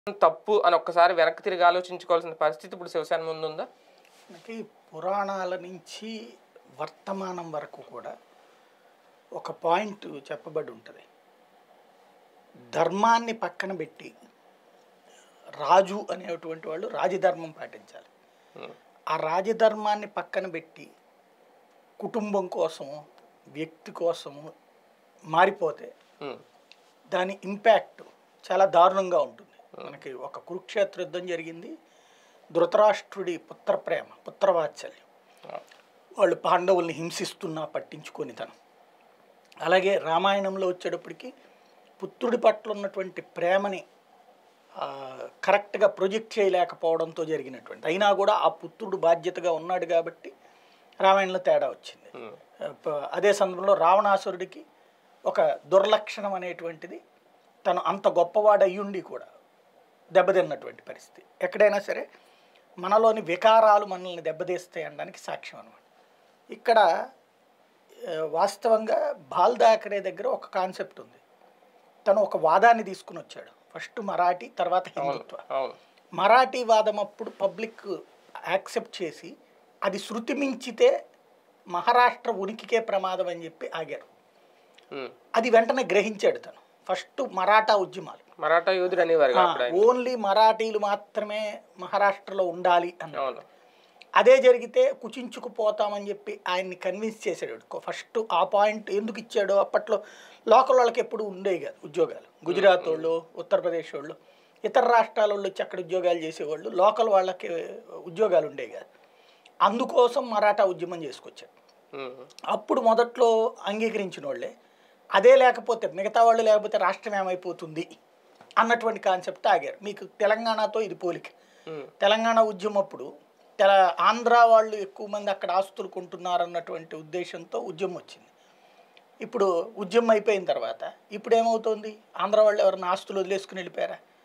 తప్పు అని ఒక్కసారి వెనక్కి తిరిగి ఆలోచించుకోవాల్సిన పరిస్థితి ఇప్పుడు శివసేన ముందు ఉందా మనకి పురాణాల నుంచి వర్తమానం వరకు కూడా ఒక పాయింట్ చెప్పబడి ఉంటుంది ధర్మాన్ని పక్కన పెట్టి రాజు అనేటువంటి వాళ్ళు రాజధర్మం పాటించాలి ఉమ్, ఆ రాజధర్మాన్ని పక్కన పెట్టి కుటుంబం కోసము వ్యక్తి కోసము మారిపోతే ఉమ్, దాని ఇంపాక్ట్ చాలా దారుణంగా ఉంటుంది మనకి ఒక కురుక్షేత్ర యుద్ధం జరిగింది ధృతరాష్ట్రుడి పుత్ర ప్రేమ పుత్రవాత్సల్యం వాళ్ళు పాండవుల్ని హింసిస్తున్నా పట్టించుకొని తను అలాగే రామాయణంలో వచ్చేటప్పటికి పుత్రుడి పట్ల ఉన్నటువంటి ప్రేమని ఆ, కరెక్ట్గా ప్రొజెక్ట్ చేయలేకపోవడంతో జరిగినటువంటి అయినా కూడా ఆ పుత్రుడు బాధ్యతగా ఉన్నాడు కాబట్టి రామాయణంలో తేడా వచ్చింది ఉమ్, ప- అదే సందర్భంలో రావణాసురుడికి ఒక దుర్లక్షణం అనేటువంటిది తను అంత గొప్పవాడు అయ్యుండి కూడా దెబ్బతిన్నటువంటి పరిస్థితి ఎక్కడైనా సరే మనలోని వికారాలు మనల్ని దెబ్బతీస్తాయి అనడానికి సాక్ష్యం అనమాట ఇక్కడ ఆ, వాస్తవంగా బాల్దాకరే దగ్గర ఒక కాన్సెప్ట్ ఉంది తను ఒక వాదాన్ని తీసుకుని వచ్చాడు ఫస్ట్ మరాఠీ తర్వాత హిందుత్వ అవును మరాఠీ వాదం అప్పుడు పబ్లిక్ యాక్సెప్ట్ చేసి అది శృతి మించితే మహారాష్ట్ర ఉనికికే ప్రమాదం అని చెప్పి ఆగారు ఉమ్, అది వెంటనే గ్రహించాడు తను ఫస్ట్ మరాఠా ఉద్యమాలు మరాఠా యోధుడు అనేవారు అప్పుడు ఆయన ఓన్లీ మరాఠీలు మాత్రమే మహారాష్ట్రలో ఉండాలి అన్న అవును అదే జరిగితే కుచించుకుపోతామని చెప్పి ఆయన్ని కన్విన్స్ చేసాడు ఫస్ట్ ఆ పాయింట్ ఎందుకు ఇచ్చాడో అప్పట్లో లోకల్ వాళ్ళకి ఎప్పుడు ఉండేవి కాదు ఉద్యోగాలు గుజరాత్ వాళ్ళు ఉత్తరప్రదేశ్ వాళ్ళు ఇతర రాష్ట్రాల వాళ్ళు వచ్చి అక్కడ ఉద్యోగాలు చేసేవాళ్ళు లోకల్ వాళ్ళకి ఉద్యోగాలు ఉండేవి కాదు అందుకోసం మరాఠా ఉద్యమం చేసుకొచ్చాడు ఉమ్, అప్పుడు మొదట్లో అంగీకరించిన వాళ్ళే అదే లేకపోతే మిగతా వాళ్ళు లేకపోతే రాష్ట్రం ఏమైపోతుంది అన్నటువంటి కాన్సెప్ట్ ఆగారు మీకు తెలంగాణతో ఇది పోలిక ఉమ్, తెలంగాణ ఉద్యమం అప్పుడు తెల ఆంధ్ర వాళ్ళు ఎక్కువ మంది అక్కడ ఆస్తులు కొంటున్నారు అన్నటువంటి ఉద్దేశంతో ఉద్యమం వచ్చింది ఇప్పుడు ఉద్యమం అయిపోయిన తర్వాత ఇప్పుడు ఏమవుతుంది ఆంధ్ర వాళ్ళు ఎవరైనా ఆస్తులు వదిలేసుకుని వెళ్ళిపోయారా